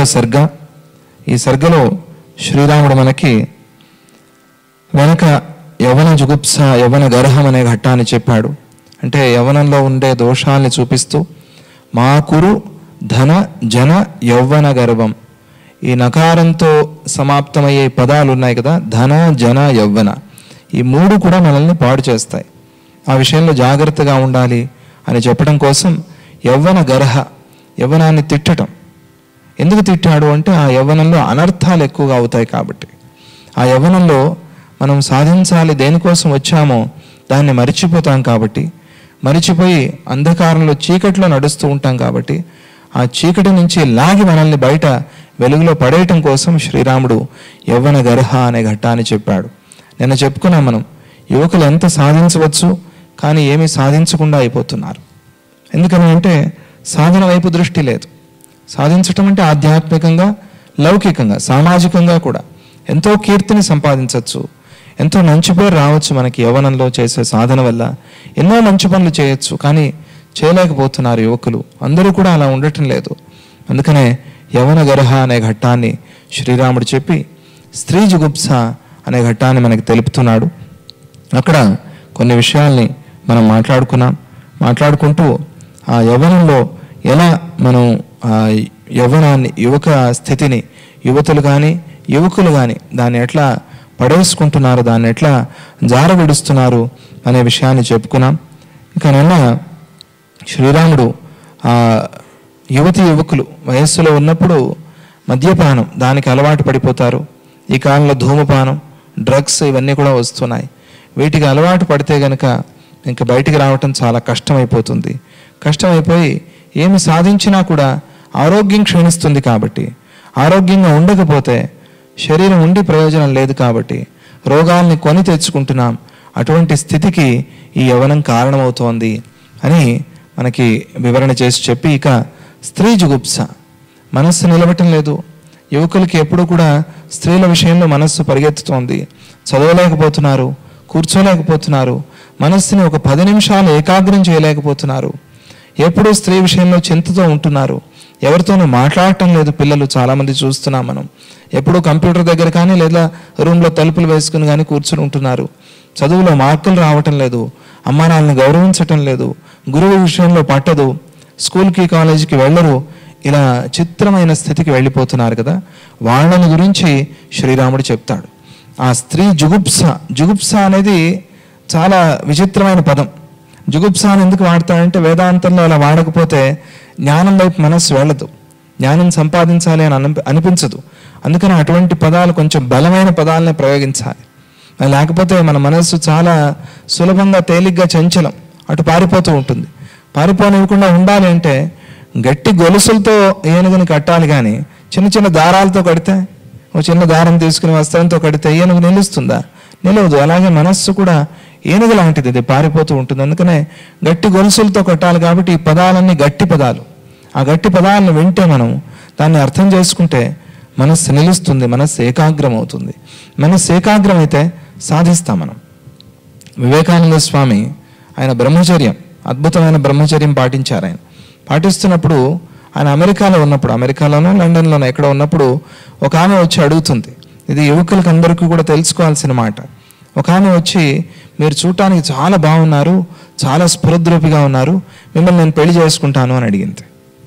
సర్గ ఈ సర్గలో శ్రీరాముడు మనకి వెనక యవన జుగుప్స యవన గర్హం అనే ఘట్టాన్ని చెప్పాడు అంటే యవనంలో ఉండే దోషాల్ని చూపిస్తూ మా కురు ధన జన యౌవన గర్వం ఈ నకారంతో సమాప్తమయ్యే పదాలు ఉన్నాయి కదా ధన జన యౌవన ఈ మూడు కూడా మనల్ని పాడు చేస్తాయి ఆ విషయంలో జాగ్రత్తగా ఉండాలి అని చెప్పడం కోసం యవ్వన గర్హ యవ్వనాన్ని తిట్టటం ఎందుకు తిట్టాడు అంటే ఆ యవ్వనంలో అనర్థాలు ఎక్కువగా అవుతాయి కాబట్టి ఆ యవ్వనంలో మనం సాధించాలి దేనికోసం వచ్చామో దాన్ని మరిచిపోతాం కాబట్టి మరిచిపోయి అంధకారంలో చీకట్లో నడుస్తూ ఉంటాం కాబట్టి ఆ చీకటి నుంచి లాగి మనల్ని బయట వెలుగులో పడేయటం కోసం శ్రీరాముడు యవ్వన గర్హ అనే ఘట్టాన్ని చెప్పాడు నిన్న చెప్పుకున్నాం మనం యువకులు ఎంత సాధించవచ్చు కానీ ఏమీ సాధించకుండా అయిపోతున్నారు ఎందుకని అంటే సాధన వైపు దృష్టి లేదు సాధించటం అంటే ఆధ్యాత్మికంగా లౌకికంగా సామాజికంగా కూడా ఎంతో కీర్తిని సంపాదించవచ్చు ఎంతో మంచి పేరు రావచ్చు మనకి యవ్వనంలో చేసే సాధన వల్ల ఎన్నో మంచి పనులు చేయొచ్చు కానీ చేయలేకపోతున్నారు యువకులు అందరూ కూడా అలా ఉండటం లేదు అందుకనే యవన గర్హ అనే ఘట్టాన్ని శ్రీరాముడు చెప్పి స్త్రీ జుగుప్స అనే ఘట్టాన్ని మనకి తెలుపుతున్నాడు అక్కడ కొన్ని విషయాల్ని మనం మాట్లాడుకున్నాం మాట్లాడుకుంటూ ఆ యవ్వనంలో ఎలా మనం ఆ యవ్వనాన్ని యువక స్థితిని యువతులు కానీ యువకులు కానీ దాన్ని ఎట్లా పడేసుకుంటున్నారు దాన్ని ఎట్లా జారవిడుస్తున్నారు అనే విషయాన్ని చెప్పుకున్నాం ఇంకా నిన్న శ్రీరాముడు ఆ యువతి యువకులు వయస్సులో ఉన్నప్పుడు మద్యపానం దానికి అలవాటు పడిపోతారు ఈ కాలంలో ధూమపానం డ్రగ్స్ ఇవన్నీ కూడా వస్తున్నాయి వీటికి అలవాటు పడితే గనక ఇంకా బయటికి రావటం చాలా కష్టమైపోతుంది కష్టమైపోయి ఏమి సాధించినా కూడా ఆరోగ్యం క్షీణిస్తుంది కాబట్టి ఆరోగ్యంగా ఉండకపోతే శరీరం ఉండి ప్రయోజనం లేదు కాబట్టి రోగాల్ని కొని తెచ్చుకుంటున్నాం అటువంటి స్థితికి ఈ యవనం కారణమవుతోంది అని మనకి వివరణ చేసి చెప్పి ఇక స్త్రీ జుగుప్స మనస్సు నిలవటం లేదు యువకులకి ఎప్పుడు కూడా స్త్రీల విషయంలో మనస్సు పరిగెత్తుతోంది చదవలేకపోతున్నారు కూర్చోలేకపోతున్నారు మనస్సుని ఒక పది నిమిషాలు ఏకాగ్రం చేయలేకపోతున్నారు ఎప్పుడూ స్త్రీ విషయంలో చింతతో ఉంటున్నారు ఎవరితోనూ మాట్లాడటం లేదు పిల్లలు చాలామంది చూస్తున్నాం మనం ఎప్పుడూ కంప్యూటర్ దగ్గర కానీ లేదా రూమ్లో తలుపులు వేసుకుని కానీ కూర్చుని ఉంటున్నారు చదువులో మార్కులు రావటం లేదు అమ్మా నాన్నని గౌరవించటం లేదు గురువు విషయంలో పట్టదు స్కూల్కి కాలేజీకి వెళ్ళరు ఇలా చిత్రమైన స్థితికి వెళ్ళిపోతున్నారు కదా వాళ్ళని గురించి శ్రీరాముడు చెప్తాడు ఆ స్త్రీ జుగుప్స జుగుప్స అనేది చాలా విచిత్రమైన పదం జుగుప్స అని ఎందుకు వాడతాడంటే వేదాంతంలో అలా వాడకపోతే జ్ఞానం వైపు మనస్సు వెళ్ళదు జ్ఞానం సంపాదించాలి అని అనిపి అనిపించదు అందుకని అటువంటి పదాలు కొంచెం బలమైన పదాలనే ప్రయోగించాలి మరి లేకపోతే మన మనస్సు చాలా సులభంగా తేలిగ్గా చంచలం అటు పారిపోతూ ఉంటుంది పారిపోనివ్వకుండా ఉండాలి అంటే గట్టి గొలుసులతో ఏనుగుని కట్టాలి కానీ చిన్న చిన్న దారాలతో కడితే ఓ చిన్న దారం తీసుకుని వస్త్రంతో కడితే ఏనుగు నిలుస్తుందా నిలవదు అలాగే మనస్సు కూడా ఏనుగు లాంటిది ఇది పారిపోతూ ఉంటుంది అందుకనే గట్టి గొలుసులతో కట్టాలి కాబట్టి ఈ పదాలన్నీ గట్టి పదాలు ఆ గట్టి పదాలను వింటే మనం దాన్ని అర్థం చేసుకుంటే మనస్సు నిలుస్తుంది మనస్సు ఏకాగ్రం అవుతుంది మనస్సు ఏకాగ్రం అయితే సాధిస్తాం మనం వివేకానంద స్వామి ఆయన బ్రహ్మచర్యం అద్భుతమైన బ్రహ్మచర్యం పాటించారు ఆయన పాటిస్తున్నప్పుడు ఆయన అమెరికాలో ఉన్నప్పుడు అమెరికాలోనో లండన్లోనో ఎక్కడ ఉన్నప్పుడు ఒక ఆమె వచ్చి అడుగుతుంది ఇది యువకులకు అందరికీ కూడా తెలుసుకోవాల్సిన మాట ఒక ఆమె వచ్చి మీరు చూడటానికి చాలా బాగున్నారు చాలా స్ఫురద్రూపిగా ఉన్నారు మిమ్మల్ని నేను పెళ్లి చేసుకుంటాను అని అడిగింది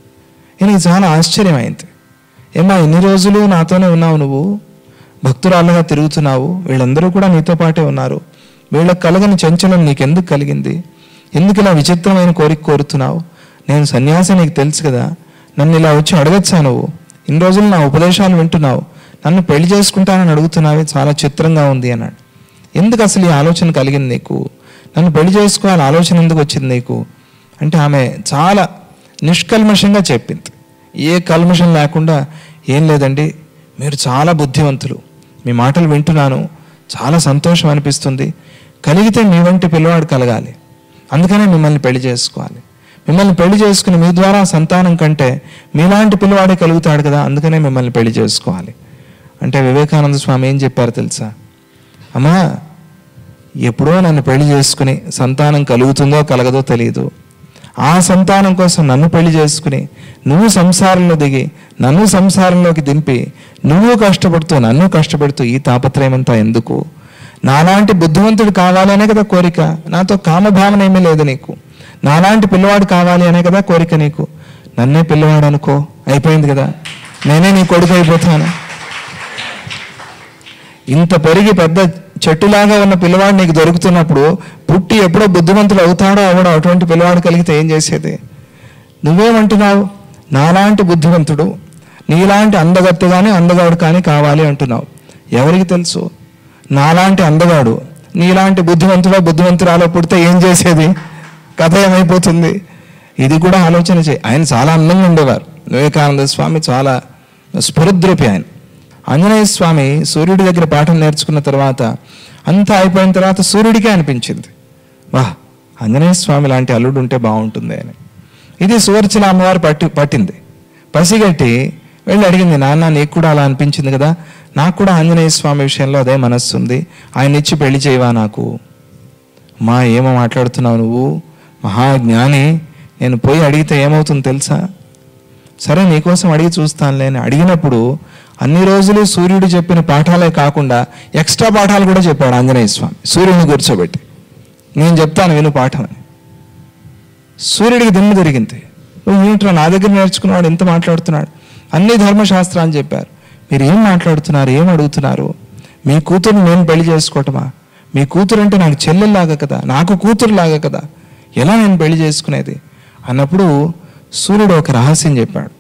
ఈయనకి చాలా ఆశ్చర్యమైంది ఏమ్మా ఎన్ని రోజులు నాతోనే ఉన్నావు నువ్వు భక్తురాళ్ళగా తిరుగుతున్నావు వీళ్ళందరూ కూడా నీతో పాటే ఉన్నారు వీళ్ళకి కలగని చంచలం నీకెందుకు కలిగింది ఎందుకు ఇలా విచిత్రమైన కోరిక కోరుతున్నావు నేను సన్యాసి నీకు తెలుసు కదా నన్ను ఇలా వచ్చి అడగచ్చా నువ్వు ఇన్ని రోజులు నా ఉపదేశాలు వింటున్నావు నన్ను పెళ్లి చేసుకుంటానని అడుగుతున్నావే చాలా చిత్రంగా ఉంది అన్నాడు ఎందుకు అసలు ఈ ఆలోచన కలిగింది నీకు నన్ను పెళ్లి చేసుకోవాలని ఆలోచన ఎందుకు వచ్చింది నీకు అంటే ఆమె చాలా నిష్కల్మషంగా చెప్పింది ఏ కల్మషం లేకుండా ఏం లేదండి మీరు చాలా బుద్ధివంతులు మీ మాటలు వింటున్నాను చాలా సంతోషం అనిపిస్తుంది కలిగితే మీ వంటి పిల్లవాడు కలగాలి అందుకనే మిమ్మల్ని పెళ్లి చేసుకోవాలి మిమ్మల్ని పెళ్లి చేసుకుని మీ ద్వారా సంతానం కంటే మీలాంటి పిల్లవాడే కలుగుతాడు కదా అందుకనే మిమ్మల్ని పెళ్లి చేసుకోవాలి అంటే వివేకానంద స్వామి ఏం చెప్పారు తెలుసా అమ్మా ఎప్పుడో నన్ను పెళ్లి చేసుకుని సంతానం కలుగుతుందో కలగదో తెలియదు ఆ సంతానం కోసం నన్ను పెళ్లి చేసుకుని నువ్వు సంసారంలో దిగి నన్ను సంసారంలోకి దింపి నువ్వు కష్టపడుతూ నన్ను కష్టపెడుతూ ఈ తాపత్రయం అంతా ఎందుకు నాలాంటి బుద్ధివంతుడు కావాలనే కదా కోరిక నాతో కామభావన ఏమీ లేదు నీకు నాలాంటి పిల్లవాడు కావాలి అనే కదా కోరిక నీకు నన్నే పిల్లవాడు అనుకో అయిపోయింది కదా నేనే నీ కొడుకు అయిపోతాను ఇంత పెరిగి పెద్ద చెట్టులాగా ఉన్న పిల్లవాడు నీకు దొరుకుతున్నప్పుడు పుట్టి ఎప్పుడో బుద్ధిమంతుడు అవుతాడో అవడో అటువంటి పిల్లవాడు కలిగితే ఏం చేసేది నువ్వేమంటున్నావు నాలాంటి బుద్ధివంతుడు నీలాంటి అందగత్తె కానీ అందగాడు కానీ కావాలి అంటున్నావు ఎవరికి తెలుసు నాలాంటి అందగాడు నీలాంటి బుద్ధివంతుడో బుద్ధివంతురాలో పుడితే ఏం చేసేది కథ ఏమైపోతుంది ఇది కూడా ఆలోచన చేయి ఆయన చాలా అందంగా ఉండేవారు వివేకానంద స్వామి చాలా స్ఫురద్రూపి ఆయన ఆంజనేయ స్వామి సూర్యుడి దగ్గర పాఠం నేర్చుకున్న తర్వాత అంతా అయిపోయిన తర్వాత సూర్యుడికే అనిపించింది వాహ్ ఆంజనేయ స్వామి లాంటి అల్లుడు ఉంటే బాగుంటుంది అని ఇది సువర్చల అమ్మవారు పట్టి పట్టింది పసిగట్టి వెళ్ళి అడిగింది నాన్న నీకు కూడా అలా అనిపించింది కదా నాకు కూడా ఆంజనేయ స్వామి విషయంలో అదే మనస్సు ఉంది ఆయన ఇచ్చి పెళ్లి చేయవా నాకు మా ఏమో మాట్లాడుతున్నావు నువ్వు మహాజ్ఞాని నేను పోయి అడిగితే ఏమవుతుంది తెలుసా సరే నీకోసం అడిగి చూస్తానులే అని అడిగినప్పుడు అన్ని రోజులు సూర్యుడు చెప్పిన పాఠాలే కాకుండా ఎక్స్ట్రా పాఠాలు కూడా చెప్పాడు ఆంజనేయ స్వామి సూర్యుడిని కూర్చోబెట్టి నేను చెప్తాను విను పాఠం అని సూర్యుడికి దిమ్మ తిరిగింది నువ్వు ఏంట్రా నా దగ్గర నేర్చుకున్నాడు ఎంత మాట్లాడుతున్నాడు అన్ని ధర్మశాస్త్రాలు చెప్పారు మీరు ఏం మాట్లాడుతున్నారు ఏం అడుగుతున్నారు మీ కూతురు నేను పెళ్లి చేసుకోవటమా మీ కూతురు అంటే నాకు చెల్లెల్లాగా కదా నాకు కూతురులాగా కదా ఎలా నేను పెళ్లి చేసుకునేది అన్నప్పుడు సూర్యుడు ఒక రహస్యం చెప్పాడు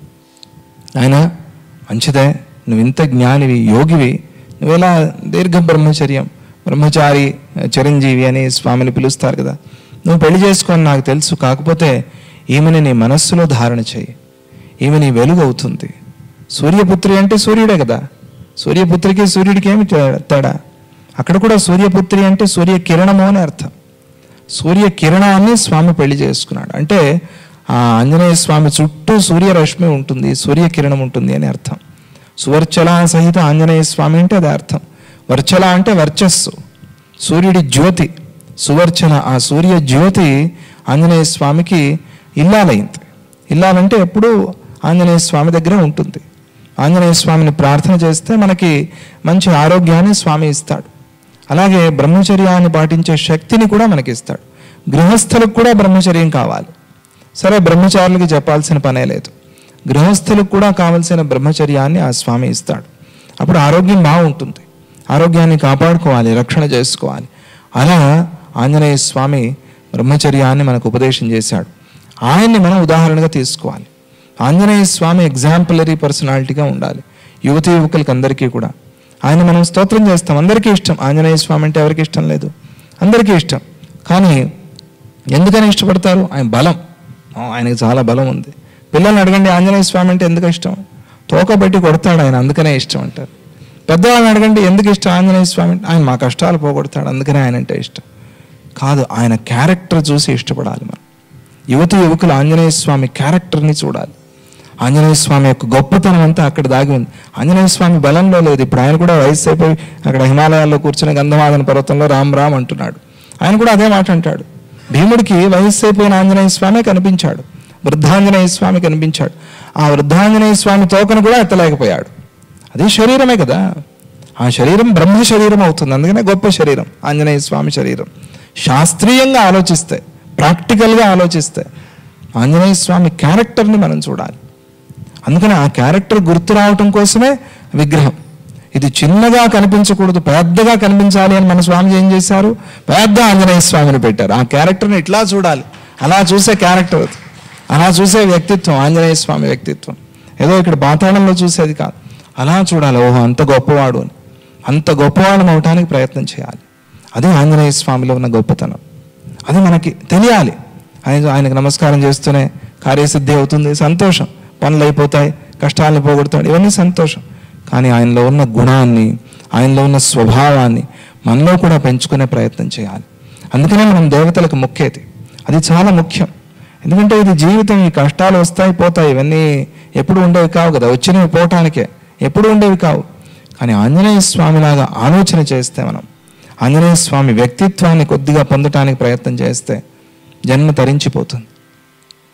ఆయన మంచిదే నువ్వు ఇంత జ్ఞానివి యోగివి నువ్వెలా దీర్ఘ బ్రహ్మచర్యం బ్రహ్మచారి చిరంజీవి అని స్వామిని పిలుస్తారు కదా నువ్వు పెళ్లి చేసుకొని నాకు తెలుసు కాకపోతే ఈమెని నీ మనస్సులో ధారణ చేయి ఈమె నీ వెలుగు అవుతుంది సూర్యపుత్రి అంటే సూర్యుడే కదా సూర్యపుత్రికి సూర్యుడికి ఏమి తే- తేడా అక్కడ కూడా సూర్యపుత్రి అంటే సూర్య కిరణము అని అర్థం సూర్య కిరణాన్ని స్వామి పెళ్లి చేసుకున్నాడు అంటే ఆ ఆంజనేయ స్వామి చుట్టూ సూర్యరశ్మి ఉంటుంది సూర్య కిరణం ఉంటుంది అని అర్థం సువర్చల సహిత ఆంజనేయ స్వామి అంటే అది అర్థం వర్చల అంటే వర్చస్సు సూర్యుడి జ్యోతి సువర్చన ఆ సూర్య జ్యోతి ఆంజనేయ స్వామికి ఇల్లాలైంది ఇల్లాలంటే ఎప్పుడూ ఆంజనేయ స్వామి దగ్గర ఉంటుంది ఆంజనేయ స్వామిని ప్రార్థన చేస్తే మనకి మంచి ఆరోగ్యాన్ని స్వామి ఇస్తాడు అలాగే బ్రహ్మచర్యాన్ని పాటించే శక్తిని కూడా మనకి ఇస్తాడు గృహస్థులకు కూడా బ్రహ్మచర్యం కావాలి సరే బ్రహ్మచారులకి చెప్పాల్సిన పనే లేదు గృహస్థులకు కూడా కావలసిన బ్రహ్మచర్యాన్ని ఆ స్వామి ఇస్తాడు అప్పుడు ఆరోగ్యం బాగుంటుంది ఆరోగ్యాన్ని కాపాడుకోవాలి రక్షణ చేసుకోవాలి అలా ఆంజనేయ స్వామి బ్రహ్మచర్యాన్ని మనకు ఉపదేశం చేశాడు ఆయన్ని మనం ఉదాహరణగా తీసుకోవాలి ఆంజనేయ స్వామి ఎగ్జాంపులరీ పర్సనాలిటీగా ఉండాలి యువతి యువకులకి అందరికీ కూడా ఆయన మనం స్తోత్రం చేస్తాం అందరికీ ఇష్టం ఆంజనేయ స్వామి అంటే ఎవరికి ఇష్టం లేదు అందరికీ ఇష్టం కానీ ఎందుకని ఇష్టపడతారు ఆయన బలం ఆ, ఆయనకి చాలా బలం ఉంది పిల్లల్ని అడగండి ఆంజనేయ స్వామి అంటే ఎందుకు ఇష్టం తోక పెట్టి కొడతాడు ఆయన అందుకనే ఇష్టం అంటారు పెద్దవాళ్ళని అడగండి ఎందుకు ఇష్టం ఆంజనేయ స్వామి అంటే ఆయన మా కష్టాలు పోగొడతాడు అందుకనే ఆయన అంటే ఇష్టం కాదు ఆయన క్యారెక్టర్ చూసి ఇష్టపడాలి మనం యువతి యువకులు ఆంజనేయ స్వామి క్యారెక్టర్ని చూడాలి ఆంజనేయ స్వామి యొక్క గొప్పతనం అంతా అక్కడ దాగి ఉంది ఆంజనేయ స్వామి బలంలో లేదు ఇప్పుడు ఆయన కూడా వయసు అయిపోయి అక్కడ హిమాలయాల్లో కూర్చుని గంధమాదన పర్వతంలో రామ్ రామ్ అంటున్నాడు ఆయన కూడా అదే మాట అంటాడు భీముడికి వయస్సు అయిపోయిన ఆంజనేయ స్వామి కనిపించాడు వృద్ధాంజనేయ స్వామి కనిపించాడు ఆ వృద్ధాంజనేయ స్వామి తోకను కూడా ఎత్తలేకపోయాడు అది శరీరమే కదా ఆ శరీరం బ్రహ్మ శరీరం అవుతుంది అందుకనే గొప్ప శరీరం ఆంజనేయ స్వామి శరీరం శాస్త్రీయంగా ఆలోచిస్తే ప్రాక్టికల్గా ఆలోచిస్తే ఆంజనేయ స్వామి క్యారెక్టర్ని మనం చూడాలి అందుకని ఆ క్యారెక్టర్ గుర్తు రావటం కోసమే విగ్రహం ఇది చిన్నగా కనిపించకూడదు పెద్దగా కనిపించాలి అని మన స్వామి ఏం చేశారు పెద్ద ఆంజనేయ స్వామిని పెట్టారు ఆ క్యారెక్టర్ని ఇట్లా చూడాలి అలా చూసే క్యారెక్టర్ అది అలా చూసే వ్యక్తిత్వం ఆంజనేయ స్వామి వ్యక్తిత్వం ఏదో ఇక్కడ పాతాళంలో చూసేది కాదు అలా చూడాలి ఓహో అంత గొప్పవాడు అని అంత గొప్పవాడు అవటానికి ప్రయత్నం చేయాలి అదే ఆంజనేయ స్వామిలో ఉన్న గొప్పతనం అది మనకి తెలియాలి ఆయన ఆయనకు నమస్కారం చేస్తూనే కార్యసిద్ధి అవుతుంది సంతోషం పనులు అయిపోతాయి కష్టాలను పోగొడతాడు ఇవన్నీ సంతోషం కానీ ఆయనలో ఉన్న గుణాన్ని ఆయనలో ఉన్న స్వభావాన్ని మనలో కూడా పెంచుకునే ప్రయత్నం చేయాలి అందుకనే మనం దేవతలకు మొక్కేది అది చాలా ముఖ్యం ఎందుకంటే ఇది జీవితం ఈ కష్టాలు వస్తాయి పోతాయి ఇవన్నీ ఎప్పుడు ఉండేవి కావు కదా వచ్చినవి పోవటానికే ఎప్పుడు ఉండేవి కావు కానీ ఆంజనేయ స్వామిలాగా ఆలోచన చేస్తే మనం ఆంజనేయ స్వామి వ్యక్తిత్వాన్ని కొద్దిగా పొందటానికి ప్రయత్నం చేస్తే జన్మ తరించిపోతుంది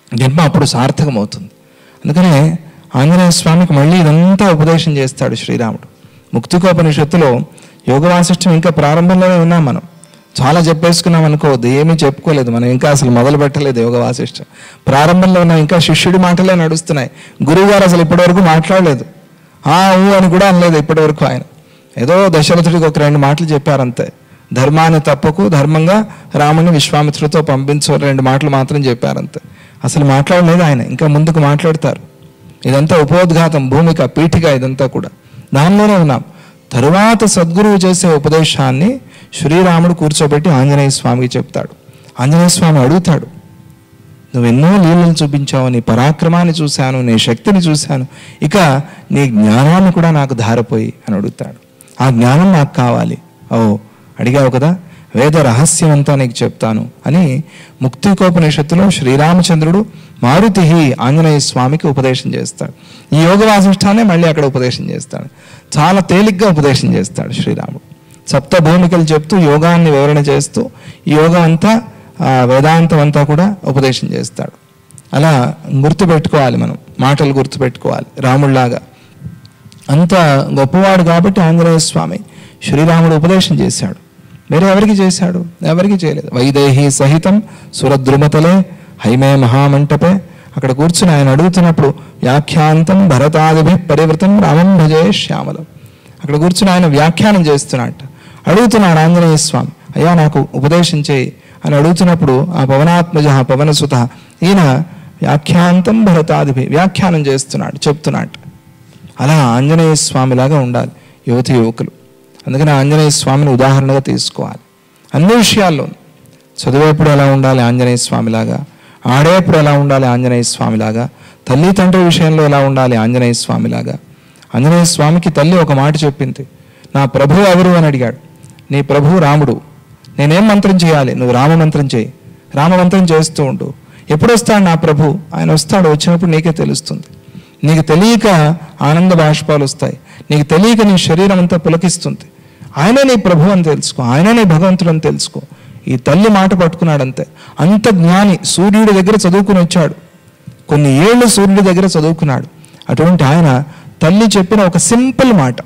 జన్మ అప్పుడు సార్థకమవుతుంది అందుకనే ఆంజనేయ స్వామికి మళ్ళీ ఇదంతా ఉపదేశం చేస్తాడు శ్రీరాముడు ముక్తికోపనిషత్తులో యోగ వాసిష్టం ఇంకా ప్రారంభంలోనే ఉన్నాం మనం చాలా చెప్పేసుకున్నాం అనుకోవద్దు ఏమీ చెప్పుకోలేదు మనం ఇంకా అసలు మొదలు పెట్టలేదు యోగ వాసిష్టం ప్రారంభంలో ఉన్న ఇంకా శిష్యుడి మాటలే నడుస్తున్నాయి గురువుగారు అసలు ఇప్పటివరకు మాట్లాడలేదు ఆ ఊ అని కూడా అనలేదు ఇప్పటివరకు ఆయన ఏదో దశరథుడికి ఒక రెండు మాటలు చెప్పారంతే ధర్మాన్ని తప్పకు ధర్మంగా రాముని విశ్వామిత్రుడితో పంపించు అని రెండు మాటలు మాత్రం చెప్పారంతే అసలు మాట్లాడలేదు ఆయన ఇంకా ముందుకు మాట్లాడతారు ఇదంతా ఉపోద్ఘాతం భూమిక పీఠిక ఇదంతా కూడా దానిలోనే ఉన్నాం తరువాత సద్గురువు చేసే ఉపదేశాన్ని శ్రీరాముడు కూర్చోబెట్టి ఆంజనేయ స్వామికి చెప్తాడు ఆంజనేయ స్వామి అడుగుతాడు నువ్వు ఎన్నో లీలలు చూపించావు నీ పరాక్రమాన్ని చూశాను నీ శక్తిని చూశాను ఇక నీ జ్ఞానాన్ని కూడా నాకు ధారపోయి అని అడుగుతాడు ఆ జ్ఞానం నాకు కావాలి ఓ అడిగావు కదా వేద రహస్యం అంతా నీకు చెప్తాను అని ముక్తికోపనిషత్తులో శ్రీరామచంద్రుడు మారుతి ఆంజనేయ స్వామికి ఉపదేశం చేస్తాడు ఈ యోగ వాసిష్టాన్ని మళ్ళీ అక్కడ ఉపదేశం చేస్తాడు చాలా తేలిగ్గా ఉపదేశం చేస్తాడు శ్రీరాముడు సప్త భూమికలు చెప్తూ యోగాన్ని వివరణ చేస్తూ ఈ యోగం అంతా ఆ వేదాంతం అంతా కూడా ఉపదేశం చేస్తాడు అలా గుర్తుపెట్టుకోవాలి మనం మాటలు గుర్తుపెట్టుకోవాలి రాముడిలాగా అంత గొప్పవాడు కాబట్టి ఆంజనేయ స్వామి శ్రీరాముడు ఉపదేశం చేశాడు వేరే ఎవరికి చేశాడు ఎవరికి చేయలేదు వైదేహి సహితం సురద్రుమతలే హైమే మహామంటపే అక్కడ కూర్చుని ఆయన అడుగుతున్నప్పుడు వ్యాఖ్యాంతం భరతాదిభి పరివృతం రామం భజే శ్యామలం అక్కడ కూర్చుని ఆయన వ్యాఖ్యానం చేస్తున్నట్ట అడుగుతున్నాడు ఆంజనేయ స్వామి అయ్యా నాకు ఉపదేశం చేయి అని అడుగుతున్నప్పుడు ఆ పవనాత్మజ పవనసుత ఈయన వ్యాఖ్యాంతం భరతాదిభి వ్యాఖ్యానం చేస్తున్నాడు చెప్తున్నాడు అలా ఆంజనేయ స్వామిలాగా ఉండాలి యువతి యువకులు అందుకని ఆంజనేయ స్వామిని ఉదాహరణగా తీసుకోవాలి అన్ని విషయాల్లో చదివేప్పుడు ఎలా ఉండాలి ఆంజనేయ స్వామిలాగా ఆడేప్పుడు ఎలా ఉండాలి ఆంజనేయ స్వామిలాగా తల్లి తండ్రి విషయంలో ఎలా ఉండాలి ఆంజనేయ స్వామిలాగా ఆంజనేయ స్వామికి తల్లి ఒక మాట చెప్పింది నా ప్రభు ఎవరు అని అడిగాడు నీ ప్రభు రాముడు నేనేం మంత్రం చేయాలి నువ్వు రామ మంత్రం చేయి రామ మంత్రం చేస్తూ ఉండు ఎప్పుడు వస్తాడు నా ప్రభు ఆయన వస్తాడు వచ్చినప్పుడు నీకే తెలుస్తుంది నీకు తెలియక ఆనంద బాష్పాలు వస్తాయి నీకు తెలియక నీ శరీరం అంతా పులకిస్తుంది ఆయనే నీ ప్రభు అని తెలుసుకో ఆయనే నీ భగవంతుడు అని తెలుసుకో ఈ తల్లి మాట పట్టుకున్నాడంతే అంత జ్ఞాని సూర్యుడి దగ్గర చదువుకుని వచ్చాడు కొన్ని ఏళ్ళు సూర్యుడి దగ్గర చదువుకున్నాడు అటువంటి ఆయన తల్లి చెప్పిన ఒక సింపుల్ మాట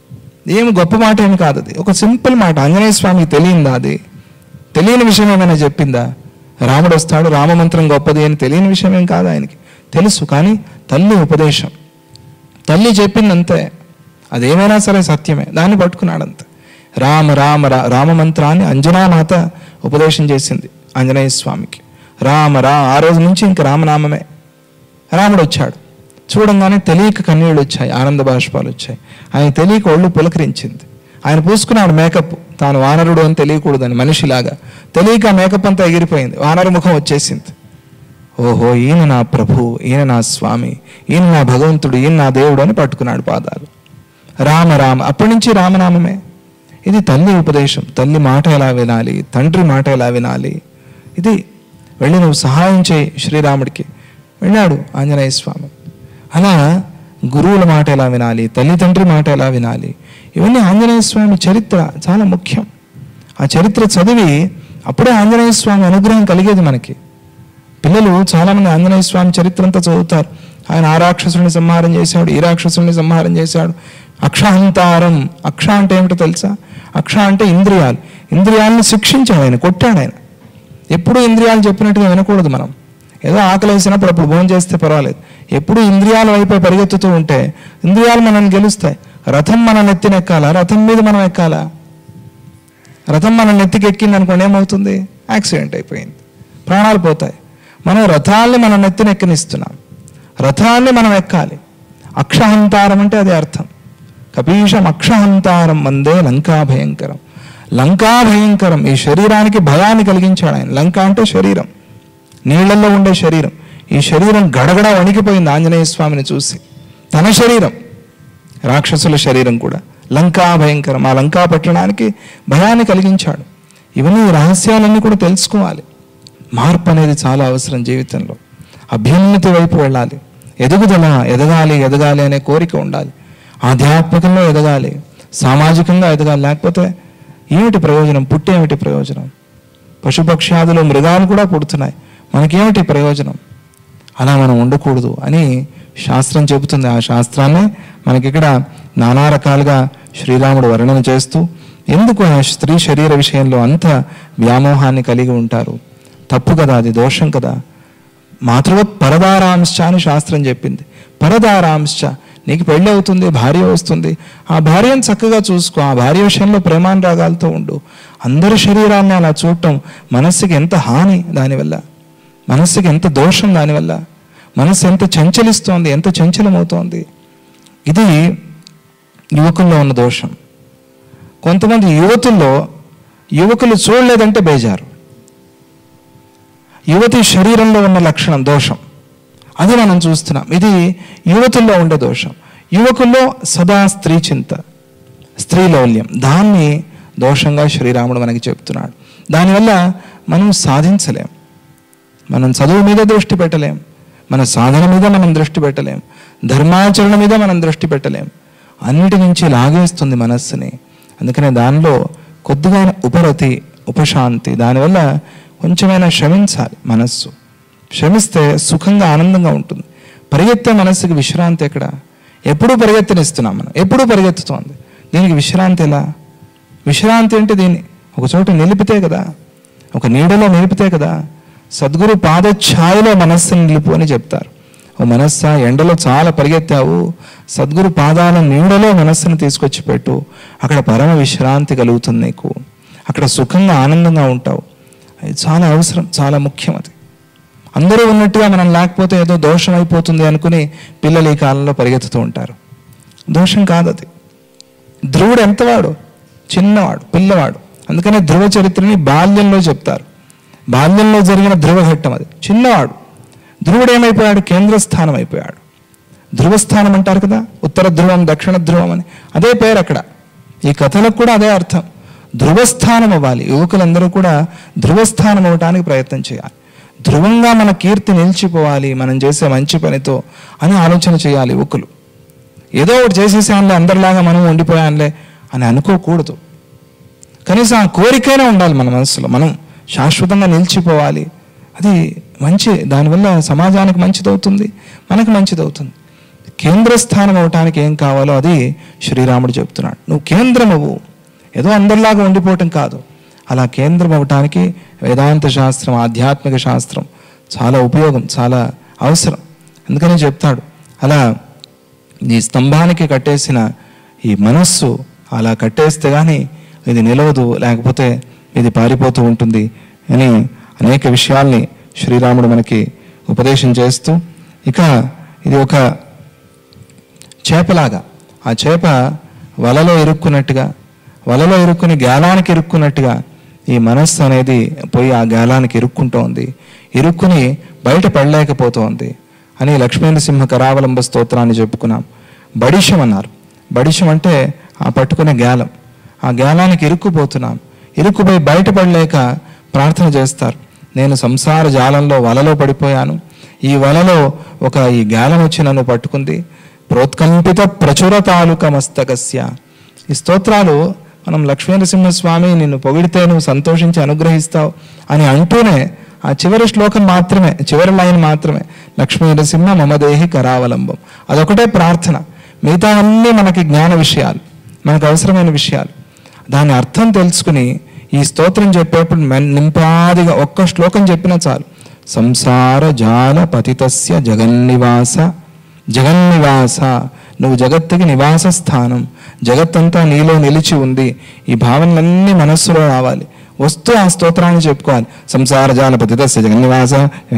ఏమి గొప్ప మాట ఏమి కాదు అది ఒక సింపుల్ మాట ఆంజనేయ స్వామికి తెలియందా అది తెలియని విషయం ఏమైనా చెప్పిందా రాముడు వస్తాడు రామమంత్రం గొప్పది అని తెలియని విషయం ఏం కాదు ఆయనకి తెలుసు కానీ తల్లి ఉపదేశం తల్లి చెప్పిందంతే అదేమైనా సరే సత్యమే దాన్ని పట్టుకున్నాడు అంతే రామ రామ రా రామ మంత్రాన్ని అంజనామాత ఉపదేశం చేసింది ఆంజనేయ స్వామికి రామ రా ఆ రోజు నుంచి ఇంక రామనామమే రాముడు వచ్చాడు చూడంగానే తెలియక కన్నీళ్ళు వచ్చాయి ఆనంద బాష్పాలు వచ్చాయి ఆయన తెలియక ఒళ్ళు పులకరించింది ఆయన పూసుకున్నాడు మేకప్ తాను వానరుడు అని తెలియకూడదని మనిషిలాగా తెలియక ఆ మేకప్ అంతా ఎగిరిపోయింది వానరు ముఖం వచ్చేసింది ఓహో ఈయన నా ప్రభు ఈయన నా స్వామి ఈయన నా భగవంతుడు ఈయన నా దేవుడు అని పట్టుకున్నాడు పాదాలు రామ రామ అప్పటి నుంచి రామనామమే ఇది తల్లి ఉపదేశం తల్లి మాట ఎలా వినాలి తండ్రి మాట ఎలా వినాలి ఇది వెళ్ళి నువ్వు సహాయం చేయి శ్రీరాముడికి వెళ్ళాడు ఆంజనేయ స్వామి అలా గురువుల మాట ఎలా వినాలి తల్లిదండ్రి మాట ఎలా వినాలి ఇవన్నీ ఆంజనేయ స్వామి చరిత్ర చాలా ముఖ్యం ఆ చరిత్ర చదివి అప్పుడే ఆంజనేయ స్వామి అనుగ్రహం కలిగేది మనకి పిల్లలు చాలామంది ఆంజనేయ స్వామి చరిత్ర అంతా చదువుతారు ఆయన ఆ రాక్షసుని సంహారం చేశాడు ఈ రాక్షసుని సంహారం చేశాడు అక్షాంతారం అక్ష అంటే ఏమిటో తెలుసా అక్ష అంటే ఇంద్రియాలు ఇంద్రియాలను శిక్షించాడు ఆయన కొట్టాడు ఆయన ఎప్పుడూ ఇంద్రియాలు చెప్పినట్టుగా వినకూడదు మనం ఏదో ఆకలి వేసినప్పుడు అప్పుడు భోజనం చేస్తే పర్వాలేదు ఎప్పుడు ఇంద్రియాల వైపు పరిగెత్తుతూ ఉంటే ఇంద్రియాలు మనల్ని గెలుస్తాయి రథం మన నెత్తినెక్కాలా రథం మీద మనం ఎక్కాలా రథం మన నెత్తికి ఎక్కింది అనుకోండి ఏమవుతుంది యాక్సిడెంట్ అయిపోయింది ప్రాణాలు పోతాయి మనం రథాల్ని మన నెత్తినెక్కనిస్తున్నాం రథాన్ని మనం ఎక్కాలి అక్షహంతారం అంటే అది అర్థం కపీషం అక్షహంతారం మందే లంకా భయంకరం లంకా భయంకరం ఈ శరీరానికి భయాన్ని కలిగించాడు ఆయన లంక అంటే శరీరం నీళ్లలో ఉండే శరీరం ఈ శరీరం గడగడ వణికిపోయింది ఆంజనేయ స్వామిని చూసి తన శరీరం రాక్షసుల శరీరం కూడా లంకా భయంకరం ఆ లంకా పట్టణానికి భయాన్ని కలిగించాడు ఇవన్నీ ఈ రహస్యాలన్నీ కూడా తెలుసుకోవాలి మార్పు అనేది చాలా అవసరం జీవితంలో అభ్యున్నతి వైపు వెళ్ళాలి ఎదుగుదల ఎదగాలి ఎదగాలి అనే కోరిక ఉండాలి ఆధ్యాత్మికంగా ఎదగాలి సామాజికంగా ఎదగాలి లేకపోతే ఏమిటి ప్రయోజనం పుట్టేమిటి ప్రయోజనం పశుపక్ష్యాదులు మృగాలు కూడా పుడుతున్నాయి మనకేమిటి ప్రయోజనం అలా మనం ఉండకూడదు అని శాస్త్రం చెబుతుంది ఆ శాస్త్రాన్నే మనకిక్కడ నానా రకాలుగా శ్రీరాముడు వర్ణన చేస్తూ ఎందుకు ఆ స్త్రీ శరీర విషయంలో అంత వ్యామోహాన్ని కలిగి ఉంటారు తప్పు కదా అది దోషం కదా మాతృవత్ పరదారాంశ అని శాస్త్రం చెప్పింది పరదారాంశ నీకు పెళ్ళి అవుతుంది భార్య వస్తుంది ఆ భార్యను చక్కగా చూసుకో ఆ భార్య విషయంలో ప్రేమానురాగాలతో ఉండు అందరి శరీరాన్ని అలా చూడటం మనస్సుకి ఎంత హాని దానివల్ల మనస్సుకి ఎంత దోషం దానివల్ల మనస్సు ఎంత చంచలిస్తోంది ఎంత చంచలమవుతోంది ఇది యువకుల్లో ఉన్న దోషం కొంతమంది యువతుల్లో యువకులు చూడలేదంటే బేజారు యువతి శరీరంలో ఉన్న లక్షణం దోషం అది మనం చూస్తున్నాం ఇది యువతుల్లో ఉండే దోషం యువకుల్లో సదా స్త్రీ చింత స్త్రీ లౌల్యం దాన్ని దోషంగా శ్రీరాముడు మనకి చెప్తున్నాడు దానివల్ల మనం సాధించలేం మనం చదువు మీద దృష్టి పెట్టలేం మన సాధన మీద మనం దృష్టి పెట్టలేం ధర్మాచరణ మీద మనం దృష్టి పెట్టలేం అన్నిటి నుంచి లాగేస్తుంది మనస్సుని అందుకనే దానిలో కొద్దిగా ఉపరతి ఉపశాంతి దానివల్ల కొంచెమైనా శ్రమించాలి మనస్సు శ్రమిస్తే సుఖంగా ఆనందంగా ఉంటుంది పరిగెత్తే మనస్సుకి విశ్రాంతి ఎక్కడ ఎప్పుడూ పరిగెత్తనిస్తున్నాం మనం ఎప్పుడూ పరిగెత్తుతోంది దీనికి విశ్రాంతి ఎలా విశ్రాంతి అంటే దీన్ని ఒక చోట నిలిపితే కదా ఒక నీడలో నిలిపితే కదా సద్గురు పాదఛాయలో మనస్సుని నిలుపు అని చెప్తారు ఓ మనస్సా ఎండలో చాలా పరిగెత్తావు సద్గురు పాదాల నీడలో మనస్సును తీసుకొచ్చి పెట్టు అక్కడ పరమ విశ్రాంతి కలుగుతుంది నీకు అక్కడ సుఖంగా ఆనందంగా ఉంటావు అది చాలా అవసరం చాలా ముఖ్యం అది అందరూ ఉన్నట్టుగా మనం లేకపోతే ఏదో దోషం అయిపోతుంది అనుకుని పిల్లలు ఈ కాలంలో పరిగెత్తుతూ ఉంటారు దోషం కాదు అది ధ్రువుడు ఎంతవాడు చిన్నవాడు పిల్లవాడు అందుకనే ధ్రువ చరిత్రని బాల్యంలో చెప్తారు బాల్యంలో జరిగిన ధ్రువ ఘట్టం అది చిన్నవాడు ధ్రువుడు ఏమైపోయాడు కేంద్ర స్థానం అయిపోయాడు ధ్రువస్థానం అంటారు కదా ఉత్తర ధ్రువం దక్షిణ ధ్రువం అని అదే పేరు అక్కడ ఈ కథలకు కూడా అదే అర్థం ధ్రువస్థానం అవ్వాలి యువకులందరూ కూడా ధ్రువస్థానం అవ్వటానికి ప్రయత్నం చేయాలి ధ్రువంగా మన కీర్తి నిలిచిపోవాలి మనం చేసే మంచి పనితో అని ఆలోచన చేయాలి యువకులు ఏదో ఒకటి చేసేసానులే అందరిలాగా మనం ఉండిపోయానులే అని అనుకోకూడదు కనీసం ఆ కోరికైనా ఉండాలి మన మనసులో మనం శాశ్వతంగా నిలిచిపోవాలి అది మంచి దానివల్ల సమాజానికి మంచిదవుతుంది మనకు మంచిదవుతుంది కేంద్ర స్థానం అవటానికి ఏం కావాలో అది శ్రీరాముడు చెప్తున్నాడు నువ్వు కేంద్రం అవ్వు ఏదో అందరిలాగా ఉండిపోవటం కాదు అలా కేంద్రం అవ్వటానికి వేదాంత శాస్త్రం ఆధ్యాత్మిక శాస్త్రం చాలా ఉపయోగం చాలా అవసరం అందుకని చెప్తాడు అలా ఈ స్తంభానికి కట్టేసిన ఈ మనస్సు అలా కట్టేస్తే కానీ ఇది నిలవదు లేకపోతే ఇది పారిపోతూ ఉంటుంది అని అనేక విషయాల్ని శ్రీరాముడు మనకి ఉపదేశం చేస్తూ ఇక ఇది ఒక చేపలాగా ఆ చేప వలలో ఇరుక్కున్నట్టుగా వలలో ఇరుక్కుని గాలానికి ఇరుక్కున్నట్టుగా ఈ మనస్సు అనేది పోయి ఆ గాలానికి ఇరుక్కుంటోంది ఇరుక్కుని బయట పడలేకపోతోంది అని లక్ష్మీనరసింహ కరావలంబ స్తోత్రాన్ని చెప్పుకున్నాం బడిషం అన్నారు బడిషం అంటే ఆ పట్టుకునే గాలం ఆ గాలానికి ఇరుక్కుపోతున్నాం ఇరుక్కుపోయి బయటపడలేక ప్రార్థన చేస్తారు నేను సంసార జాలంలో వలలో పడిపోయాను ఈ వలలో ఒక ఈ గాలం వచ్చి నన్ను పట్టుకుంది ప్రోత్కంపిత ప్రచుర తాలూక మస్తకస్య ఈ స్తోత్రాలు మనం లక్ష్మీనరసింహస్వామి నిన్ను పొగిడితే నువ్వు సంతోషించి అనుగ్రహిస్తావు అని అంటూనే ఆ చివరి శ్లోకం మాత్రమే చివరి లైన్ మాత్రమే లక్ష్మీనరసింహ మమదేహి కరావలంబం అదొకటే ప్రార్థన మిగతా అన్నీ మనకి జ్ఞాన విషయాలు మనకు అవసరమైన విషయాలు దాని అర్థం తెలుసుకుని ఈ స్తోత్రం చెప్పేప్పుడు మెన్- నింపాదిగా ఒక్క శ్లోకం చెప్పినా చాలు సంసార జాల పతితస్య జగన్నివాస జగన్నివాస నువ్వు జగత్తుకి నివాస స్థానం జగత్తంతా నీలో నిలిచి ఉంది ఈ భావనలన్నీ మనస్సులో రావాలి వస్తూ ఆ స్తోత్రాన్ని చెప్పుకోవాలి సంసార జాల పతితస్య జగన్నివాస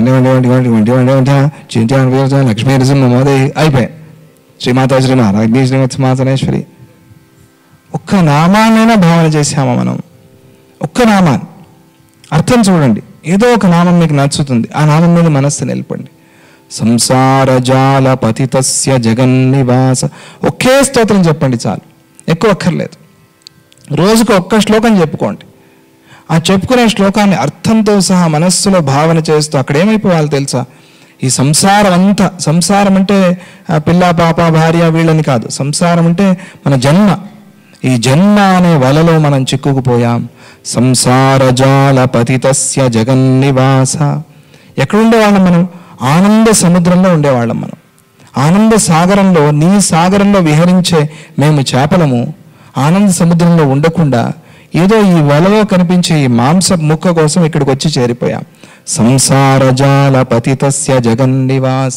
లక్ష్మీ నరసింహ మోదయ అయిపోయాయి శ్రీమాతా శ్రీ నారాయణ శ్రీమత్ సింహాసనేశ్వరి ఒక్క నామాన్నైనా భావన చేశామా మనం ఒక్క నామాన్ని అర్థం చూడండి ఏదో ఒక నామం మీకు నచ్చుతుంది ఆ నామం మీద మనస్సు నిలపండి సంసార జాల పతితస్య జగన్నివాస ఒకే స్తోత్రం చెప్పండి చాలు ఎక్కువ అక్కర్లేదు రోజుకు ఒక్క శ్లోకం చెప్పుకోండి ఆ చెప్పుకునే శ్లోకాన్ని అర్థంతో సహా మనస్సులో భావన చేస్తూ అక్కడ ఏమైపోవాలి తెలుసా ఈ సంసారం అంతా సంసారం అంటే ఆ పిల్ల పాప భార్య వీళ్ళని కాదు సంసారం అంటే మన జన్మ ఈ జన్మ అనే వలలో మనం చిక్కుకుపోయాం సంసార జాల పతితస్య జగన్నివాస ఎక్కడుండే వాళ్ళం మనం ఆనంద సముద్రంలో ఉండేవాళ్ళం మనం ఆనంద సాగరంలో నీ సాగరంలో విహరించే మేము చేపలము ఆనంద సముద్రంలో ఉండకుండా ఏదో ఈ వలలో కనిపించే ఈ మాంస ముక్క కోసం ఇక్కడికి వచ్చి చేరిపోయాం సంసార జాల పతితస్య జగన్నివాస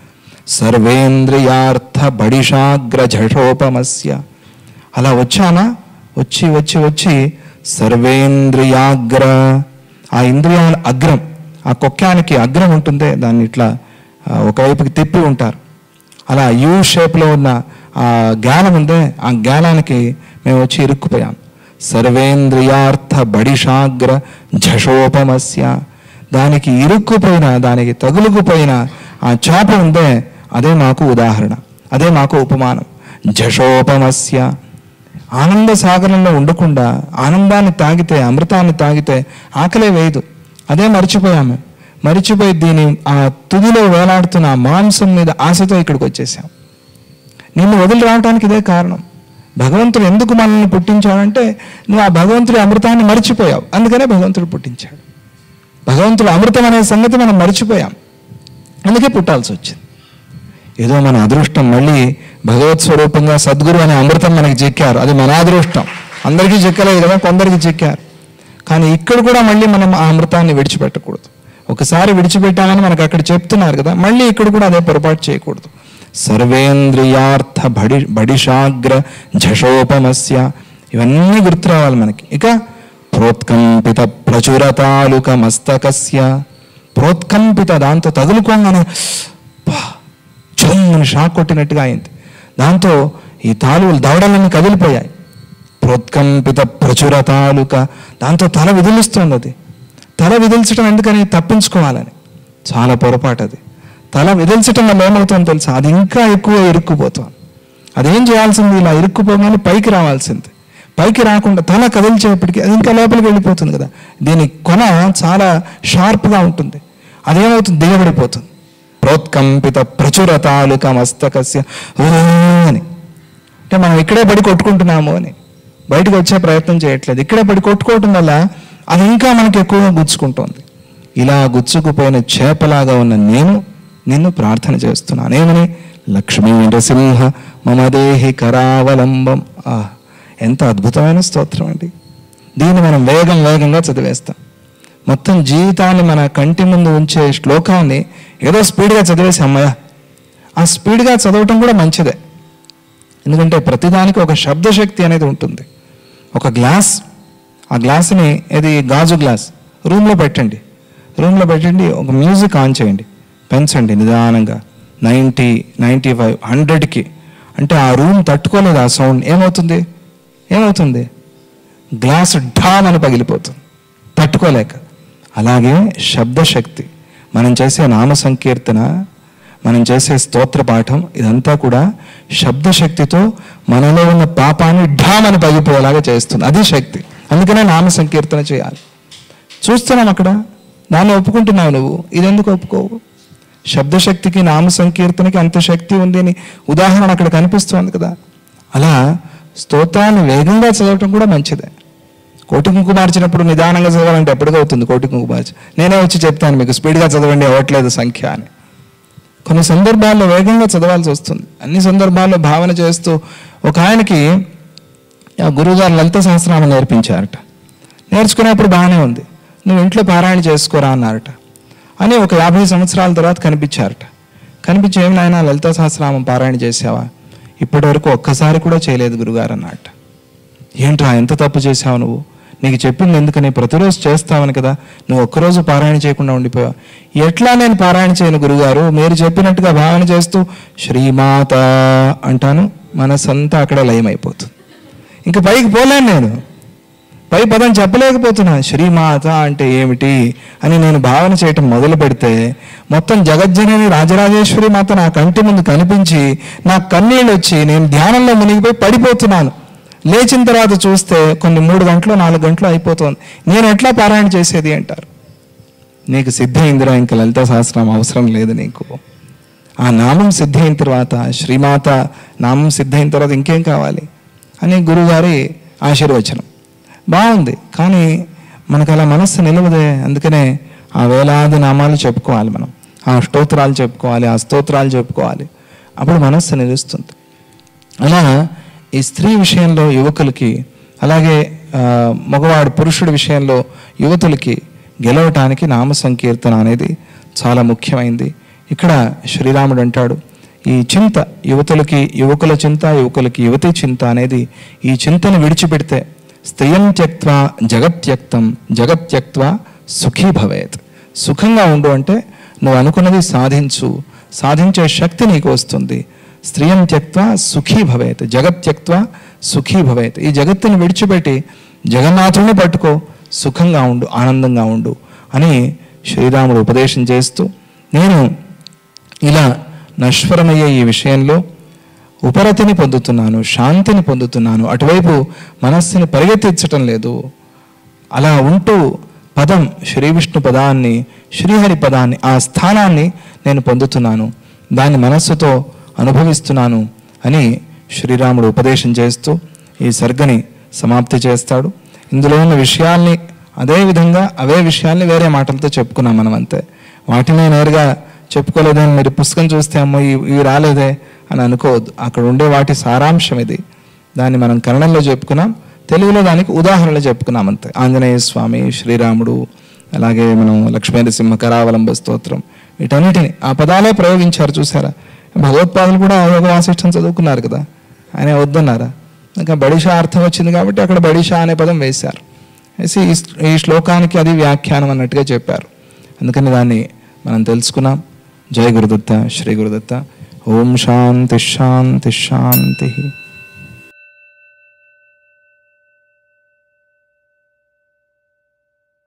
సర్వేంద్రియార్థ బడిషాగ్ర ఝషోపమస్య అలా వచ్చానా వచ్చి వచ్చి వచ్చి సర్వేంద్రియాగ్ర ఆ ఇంద్రియాల అగ్రం ఆ కొక్కానికి అగ్రం ఉంటుందే దాన్ని ఇట్లా ఆ, ఒకవైపుకి తిప్పి ఉంటారు అలా యూ షేప్లో ఉన్న ఆ జ్ఞానం ఉందే ఆ జ్ఞానానికి మేము వచ్చి ఇరుక్కుపోయాం సర్వేంద్రియార్థ బడిషాగ్ర ఝషోపమస్య దానికి ఇరుక్కుపోయిన దానికి తగులుకుపోయిన ఆ చేప ఉందే అదే మాకు ఉదాహరణ అదే మాకు ఉపమానం ఝషోపమస్య ఆనంద సాగరంలో ఉండకుండా ఆనందాన్ని తాగితే అమృతాన్ని తాగితే ఆకలే వేయదు అదే మర్చిపోయాము మరిచిపోయి దీని ఆ తుదిలో వేలాడుతున్న ఆ మాంసం మీద ఆశతో ఇక్కడికి వచ్చేసాం నిన్ను వదిలి రావడానికి ఇదే కారణం భగవంతుడు ఎందుకు మనల్ని పుట్టించాడంటే నువ్వు ఆ భగవంతుడి అమృతాన్ని మర్చిపోయావు అందుకనే భగవంతుడు పుట్టించాడు భగవంతుడు అమృతం అనే సంగతి మనం మర్చిపోయాం అందుకే పుట్టాల్సి వచ్చింది ఏదో మన అదృష్టం మళ్ళీ భగవత్ స్వరూపంగా సద్గురు అనే అమృతం మనకి చెక్కారు అది మన అదృష్టం అందరికీ చెక్కలేదు కదా కొందరికి చెక్కారు కానీ ఇక్కడ కూడా మళ్ళీ మనం ఆ అమృతాన్ని విడిచిపెట్టకూడదు ఒకసారి విడిచిపెట్టామని మనకు అక్కడ చెప్తున్నారు కదా మళ్ళీ ఇక్కడ కూడా అదే పొరపాటు చేయకూడదు సర్వేంద్రియార్థ బడి బడిషాగ్ర ఝషోపమస్య ఇవన్నీ గుర్తు రావాలి మనకి ఇక ప్రోత్కంపిత ప్రచురతాలుక మస్తకస్య ప్రోత్కంపిత దాంతో తగులుకోగానే పా, చుమ్మని షాక్ కొట్టినట్టుగా అయింది దాంతో ఈ తాలువులు దవడలన్నీ కదిలిపోయాయి ప్రోత్కంపిత ప్రచుర తాలుక దాంతో తల విదిలిస్తుంది అది తల విదిల్చడం ఎందుకని తప్పించుకోవాలని చాలా పొరపాటు అది తల విదిల్చడం వల్ల ఏమవుతుందో తెలుసా అది ఇంకా ఎక్కువ ఇరుక్కుపోతుంది అదేం చేయాల్సింది ఇలా ఇరుక్కుపోగానే పైకి రావాల్సింది పైకి రాకుండా తల కదిల్చేపటికి అది ఇంకా లోపలికి వెళ్ళిపోతుంది కదా దీని కొన చాలా షార్ప్గా ఉంటుంది అదేమవుతుంది దిగబడిపోతుంది ప్రోత్కంపిత ప్రచుర తాలుక మస్తకస్య ఓ అని అంటే మనం ఇక్కడే పడి కొట్టుకుంటున్నాము అని బయటకు వచ్చే ప్రయత్నం చేయట్లేదు ఇక్కడే పడి కొట్టుకోవటం వల్ల అది ఇంకా మనకి ఎక్కువగా గుచ్చుకుంటోంది ఇలా గుచ్చుకుపోయిన చేపలాగా ఉన్న నేను నిన్ను ప్రార్థన చేస్తున్నాను ఏమని లక్ష్మీ నరసింహ మమ దేహి కరావలంబం ఆ ఎంత అద్భుతమైన స్తోత్రం అండి దీన్ని మనం వేగం వేగంగా చదివేస్తాం మొత్తం జీవితాన్ని మన కంటి ముందు ఉంచే శ్లోకాన్ని ఏదో స్పీడ్గా చదివేసి అమ్మయ్య ఆ స్పీడ్గా చదవటం కూడా మంచిదే ఎందుకంటే ప్రతిదానికి ఒక శబ్దశక్తి అనేది ఉంటుంది ఒక గ్లాస్ ఆ గ్లాస్ని ఇది గాజు గ్లాస్ రూమ్లో పెట్టండి రూమ్లో పెట్టండి ఒక మ్యూజిక్ ఆన్ చేయండి పెంచండి నిదానంగా నైంటీ నైంటీ ఫైవ్ హండ్రెడ్కి అంటే ఆ రూమ్ తట్టుకోలేదు ఆ సౌండ్ ఏమవుతుంది ఏమవుతుంది గ్లాస్ ఢామ్ అని పగిలిపోతుంది తట్టుకోలేక అలాగే శబ్దశక్తి మనం చేసే నామ సంకీర్తన మనం చేసే స్తోత్ర పాఠం ఇదంతా కూడా శబ్దశక్తితో మనలో ఉన్న పాపాన్ని ఢామ్ అని పగిపోయేలాగా చేస్తుంది అది శక్తి అందుకనే నామ సంకీర్తన చేయాలి చూస్తున్నాం అక్కడ దాన్ని ఒప్పుకుంటున్నావు నువ్వు ఇదెందుకు ఒప్పుకోవు శబ్దశక్తికి నామ సంకీర్తనకి అంత శక్తి ఉంది అని ఉదాహరణ అక్కడ కనిపిస్తోంది కదా అలా స్తోత్రాన్ని వేగంగా చదవటం కూడా మంచిదే కోటి కుంకు మార్చినప్పుడు నిదానంగా చదవాలంటే ఎప్పటికీ అవుతుంది కోటి కుంకు మార్చి నేనే వచ్చి చెప్తాను మీకు స్పీడ్గా చదవండి అవ్వట్లేదు సంఖ్య అని కొన్ని సందర్భాల్లో వేగంగా చదవాల్సి వస్తుంది అన్ని సందర్భాల్లో భావన చేస్తూ ఒక ఆయనకి ఆ గురువుగారు లలిత సహస్రనామం నేర్పించారట నేర్చుకునేప్పుడు బాగానే ఉంది నువ్వు ఇంట్లో పారాయణ చేసుకోరా అన్నారట అని ఒక యాభై సంవత్సరాల తర్వాత కనిపించారట కనిపించి ఏమి నాయన లలిత సహస్రనామం పారాయణ చేసావా ఇప్పటి వరకు ఒక్కసారి కూడా చేయలేదు గురుగారు అన్నట్ట ఏంట్రా ఎంత తప్పు చేసావు నువ్వు నీకు చెప్పింది ఎందుకని ప్రతిరోజు చేస్తావని కదా నువ్వు ఒక్కరోజు పారాయణ చేయకుండా ఉండిపోయావు ఎట్లా నేను పారాయణ చేయను గురుగారు మీరు చెప్పినట్టుగా భావన చేస్తూ శ్రీమాత అంటాను మనసంతా అక్కడ లయమైపోతుంది ఇంక పైకి పోలేను నేను పై పదం చెప్పలేకపోతున్నా శ్రీమాత అంటే ఏమిటి అని నేను భావన చేయటం మొదలు పెడితే మొత్తం జగజ్జనని రాజరాజేశ్వరి మాత నా కంటి ముందు కనిపించి నా కన్నీళ్ళు వచ్చి నేను ధ్యానంలో మునిగిపోయి పడిపోతున్నాను లేచిన తర్వాత చూస్తే కొన్ని మూడు గంటలు నాలుగు గంటలు అయిపోతుంది నేను ఎట్లా పారాయణ చేసేది అంటారు నీకు సిద్ధయిందిరా ఇంకా లలిత సహస్రం అవసరం లేదు నీకు ఆ నామం సిద్ధయిన తర్వాత శ్రీమాత నామం సిద్ధయిన తర్వాత ఇంకేం కావాలి అని గురుగారి ఆశీర్వచనం బాగుంది కానీ మనకు అలా మనస్సు నిలవదే అందుకనే ఆ వేలాది నామాలు చెప్పుకోవాలి మనం ఆ స్తోత్రాలు చెప్పుకోవాలి ఆ స్తోత్రాలు చెప్పుకోవాలి అప్పుడు మనస్సు నిలుస్తుంది అలా ఈ స్త్రీ విషయంలో యువకులకి అలాగే ఆ, మగవాడు పురుషుడి విషయంలో యువతులకి గెలవటానికి నామ సంకీర్తన అనేది చాలా ముఖ్యమైంది ఇక్కడ శ్రీరాముడు అంటాడు ఈ చింత యువతులకి యువకుల చింత యువకులకి యువతి చింత అనేది ఈ చింతను విడిచిపెడితే స్త్రియం త్యక్వా జగత్యక్తం జగత్యక్వా సుఖీ భవేత్ సుఖంగా ఉండు అంటే నువ్వు అనుకున్నది సాధించు సాధించే శక్తి నీకు వస్తుంది స్త్రియం త్యక్వా సుఖీ భవేత్ జగత్ త్యక్వా సుఖీ భవేత్ ఈ జగత్తుని విడిచిపెట్టి జగన్నాథుడిని పట్టుకో సుఖంగా ఉండు ఆనందంగా ఉండు అని శ్రీరాముడు ఉపదేశం చేస్తూ నేను ఇలా నశ్వరమయ్యే ఈ విషయంలో ఉపరతిని పొందుతున్నాను శాంతిని పొందుతున్నాను అటువైపు మనస్సుని పరిగెత్తించటం లేదు అలా ఉంటూ పదం శ్రీ విష్ణు పదాన్ని శ్రీహరి పదాన్ని ఆ స్థానాన్ని నేను పొందుతున్నాను దాన్ని మనస్సుతో అనుభవిస్తున్నాను అని శ్రీరాముడు ఉపదేశం చేస్తూ ఈ సర్గని సమాప్తి చేస్తాడు ఇందులో ఉన్న విషయాల్ని అదే విధంగా అవే విషయాల్ని వేరే మాటలతో చెప్పుకున్నాం మనం అంతే వాటిని నేరుగా చెప్పుకోలేదని మీరు పుస్తకం చూస్తే అమ్మో ఇవి ఇవి రాలేదే అని అనుకోవద్దు అక్కడ ఉండే వాటి సారాంశం ఇది దాన్ని మనం కన్నడంలో చెప్పుకున్నాం తెలుగులో దానికి ఉదాహరణలు చెప్పుకున్నాం అంతే ఆంజనేయ స్వామి శ్రీరాముడు అలాగే మనం లక్ష్మీనరసింహ కరావలంబ స్తోత్రం వీటన్నిటిని ఆ పదాలే ప్రయోగించారు చూసారా భగవత్పాదులు కూడా యోగ వాసిష్టం చదువుకున్నారు కదా ఆయన వద్దన్నారా ఇంకా బడిషా అర్థం వచ్చింది కాబట్టి అక్కడ బడిషా అనే పదం వేశారు వేసి ఈ శ్లో- ఈ శ్లోకానికి అది వ్యాఖ్యానం అన్నట్టుగా చెప్పారు అందుకని దాన్ని మనం తెలుసుకున్నాం జయ గురుదత్త శ్రీ గురుదత్త ఓం శాంతి శాంతి శాంతి